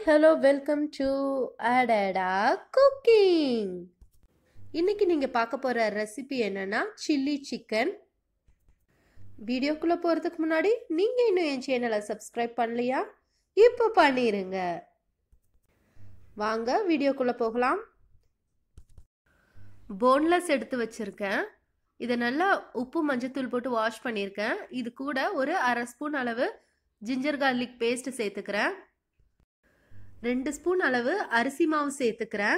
hello welcome to Adada cooking இன்னைக்கு நீங்கள் பார்க்க போகிற ரெசிபி என்னன்னா சில்லி சிக்கன் வீடியோக்குள்ளே போகிறதுக்கு முன்னாடி நீங்கள் இன்னும் என் சேனலை சப்ஸ்கிரைப் பண்ணலையா இப்போ பண்ணிடுங்க வாங்க வீடியோக்குள்ளே போகலாம் போன்லெஸ் எடுத்து வச்சுருக்கேன் இதை நல்லா உப்பு மஞ்சத்தூள் போட்டு வாஷ் பண்ணியிருக்கேன் இது கூட ஒரு அரை ஸ்பூன் அளவு ஜிஞ்சர் கார்லிக் பேஸ்ட் சேர்த்துக்கிறேன் ரெண்டு ஸ்பூன் அளவு அரிசி மாவு சேர்த்துக்கிறேன்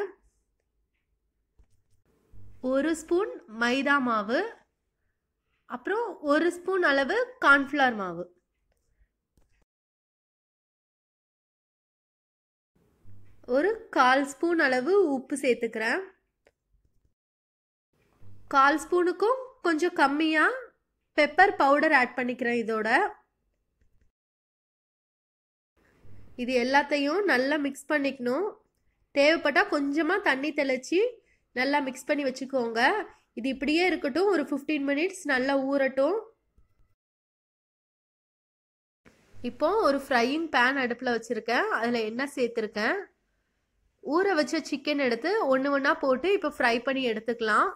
ஒரு ஸ்பூன் மைதா மாவு அப்புறம் ஒரு ஸ்பூன் அளவு கார்ன்ஃப்ளவர் மாவு ஒரு கால் ஸ்பூன் அளவு உப்பு சேர்த்துக்கிறேன் கால் ஸ்பூனுக்கும் கொஞ்சம் கம்மியாக பெப்பர் பவுடர் ஆட் பண்ணிக்கிறேன் இதோட இது எல்லாத்தையும் நல்லா மிக்ஸ் பண்ணிக்கணும் தேவைப்பட்டால் கொஞ்சமாக தண்ணி தெளித்து நல்லா மிக்ஸ் பண்ணி வச்சுக்கோங்க இது இப்படியே இருக்கட்டும் ஒரு ஃபிஃப்டீன் மினிட்ஸ் நல்லா ஊறட்டும் இப்போ ஒரு ஃப்ரையிங் பேன் அடுப்பில் வச்சுருக்கேன் அதில் எண்ணெய் சேர்த்துருக்கேன் ஊற வச்ச சிக்கன் எடுத்து ஒன்று ஒன்றா போட்டு இப்போ ஃப்ரை பண்ணி எடுத்துக்கலாம்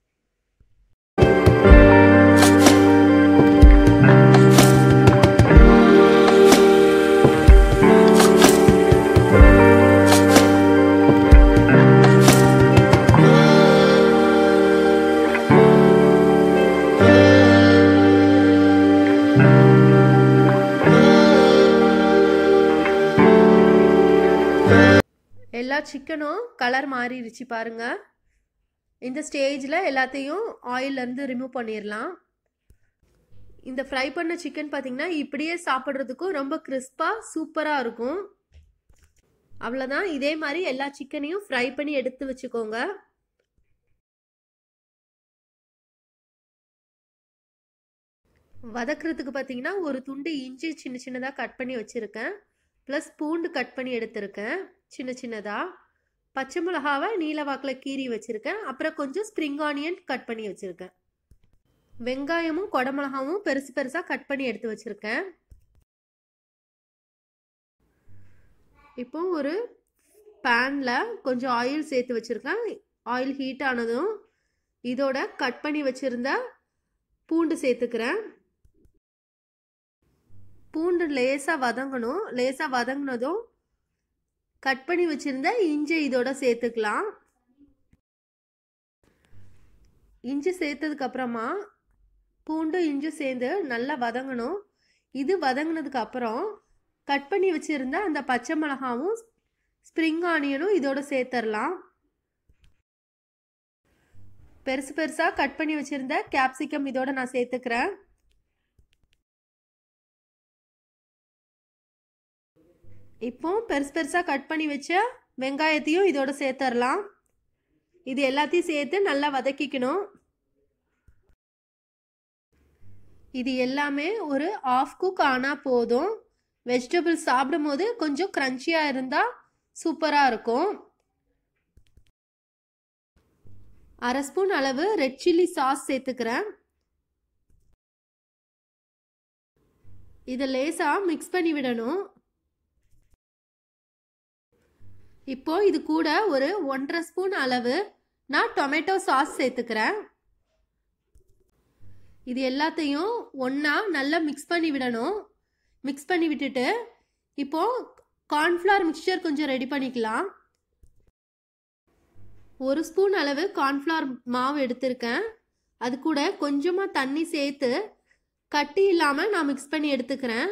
எல்லா சிக்கனும் கலர் மாறிடுச்சு பாருங்க இந்த ஸ்டேஜில் எல்லாத்தையும் ஆயிலேருந்து ரிமூவ் பண்ணிடலாம் இந்த ஃப்ரை பண்ண சிக்கன் பார்த்தீங்கன்னா இப்படியே சாப்பிட்றதுக்கும் ரொம்ப கிறிஸ்பாக சூப்பராக இருக்கும் அவ்வளோதான் இதே மாதிரி எல்லா சிக்கனையும் ஃப்ரை பண்ணி எடுத்து வச்சுக்கோங்க வதக்குறதுக்கு பார்த்தீங்கன்னா ஒரு துண்டு இஞ்சி சின்ன சின்னதாக கட் பண்ணி வச்சுருக்கேன் ப்ளஸ் பூண்டு கட் பண்ணி எடுத்திருக்கேன் சின்ன சின்னதாக பச்சை மிளகாவை நீல வாக்கில் கீறி வச்சுருக்கேன் அப்புறம் கொஞ்சம் ஸ்ப்ரிங் ஆனியன் கட் பண்ணி வச்சுருக்கேன் வெங்காயமும் கொடமிளகாவும் பெருசு பெருசாக கட் பண்ணி எடுத்து வச்சுருக்கேன் இப்போ ஒரு பேனில் கொஞ்சம் ஆயில் சேர்த்து வச்சுருக்கேன் ஆயில் ஹீட் ஆனதும் இதோட கட் பண்ணி வச்சுருந்த பூண்டு சேர்த்துக்கிறேன் பூண்டு லேசாக வதங்கணும் லேசாக வதங்கினதும் கட் பண்ணி வச்சுருந்த இஞ்சி இதோட சேர்த்துக்கலாம் இஞ்சி சேர்த்ததுக்கு அப்புறமா பூண்டு இஞ்சி சேர்ந்து நல்லா வதங்கணும் இது வதங்கினதுக்கு அப்புறம் கட் பண்ணி வச்சுருந்த அந்த பச்சை மிளகாவும் ஸ்ப்ரிங் ஆனியனும் இதோட சேர்த்துடலாம் பெருசு பெருசாக கட் பண்ணி வச்சுருந்த கேப்சிகம் இதோட நான் சேர்த்துக்கிறேன் இப்போ பெருசு பெருசாக கட் பண்ணி வச்ச வெங்காயத்தையும் இதோட சேர்த்துடலாம் இது எல்லாத்தையும் சேர்த்து நல்லா வதக்கிக்கணும் இது எல்லாமே ஒரு ஆஃப் குக் ஆனால் போதும் வெஜிடபிள்ஸ் சாப்பிடும் போது கொஞ்சம் க்ரன்ச்சியாக இருந்தால் சூப்பராக இருக்கும் அரை ஸ்பூன் அளவு ரெட் சில்லி சாஸ் சேர்த்துக்கிறேன் இதை லேசாக மிக்ஸ் பண்ணி விடணும் இப்போ இது கூட ஒரு ஒன்றரை ஸ்பூன் அளவு நான் டொமேட்டோ சாஸ் சேர்த்துக்கிறேன் இது எல்லாத்தையும் ஒன்றா நல்லா மிக்ஸ் பண்ணி விடணும் மிக்ஸ் பண்ணி விட்டுட்டு இப்போ கார்ன்ஃப்ளவர் மிக்சர் கொஞ்சம் ரெடி பண்ணிக்கலாம் ஒரு ஸ்பூன் அளவு கார்ன்ஃப்ளவர் மாவு எடுத்திருக்கேன் அது கூட கொஞ்சமாக தண்ணி சேர்த்து கட்டி இல்லாமல் நான் மிக்ஸ் பண்ணி எடுத்துக்கிறேன்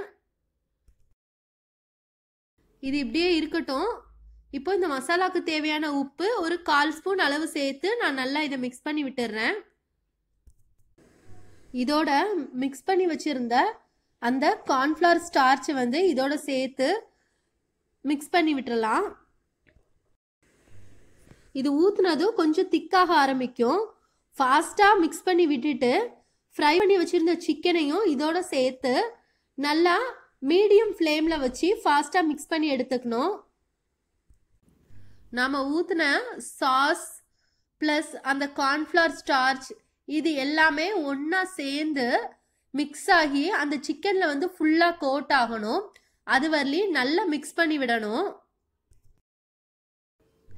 இது இப்படியே இருக்கட்டும் இப்போ இந்த மசாலாவுக்கு தேவையான உப்பு ஒரு கால் ஸ்பூன் அளவு சேர்த்து நான் நல்லா இதை மிக்ஸ் பண்ணி விட்டுடுறேன் இதோட மிக்ஸ் பண்ணி வச்சுருந்த அந்த கார்ன்ஃப்ளவர் ஸ்டார்ச்சை வந்து இதோட சேர்த்து மிக்ஸ் பண்ணி விட்டுறலாம் இது ஊற்றுனதும் கொஞ்சம் திக்காக ஆரம்பிக்கும் ஃபாஸ்ட்டாக மிக்ஸ் பண்ணி விட்டுட்டு ஃப்ரை பண்ணி வச்சுருந்த சிக்கனையும் இதோட சேர்த்து நல்லா மீடியம் ஃப்ளேமில் வச்சு ஃபாஸ்ட்டாக மிக்ஸ் பண்ணி எடுத்துக்கணும் நாம் ஊற்றின சாஸ் ப்ளஸ் அந்த கார்ன்ஃப்ளவர் ஸ்டார்ச் இது எல்லாமே ஒன்றா சேர்ந்து மிக்ஸ் ஆகி அந்த சிக்கனில் வந்து ஃபுல்லாக கோட் ஆகணும் அது வரலையும் நல்லா மிக்ஸ் பண்ணி விடணும்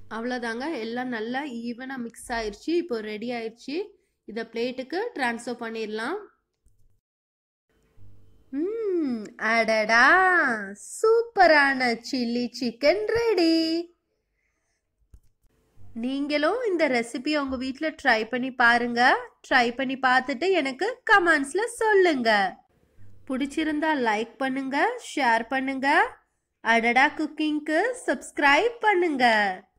அவ்வளோதாங்க எல்லாம் நல்லா ஈவனாக மிக்ஸ் ஆயிடுச்சு இப்போ ரெடி ஆயிடுச்சு இதை பிளேட்டுக்கு ட்ரான்ஸ்ஃபர் பண்ணிடலாம் ம் அடடா சூப்பரான சில்லி சிக்கன் ரெடி நீங்களும் இந்த ரெசிபி உங்க வீட்டில் ட்ரை பண்ணி பாருங்க ட்ரை பண்ணி பார்த்துட்டு எனக்கு கமெண்ட்ஸ்ல சொல்லுங்க பிடிச்சிருந்தா லைக் பண்ணுங்க ஷேர் பண்ணுங்க அடடா குக்கிங்க்கு சப்ஸ்கிரைப் பண்ணுங்க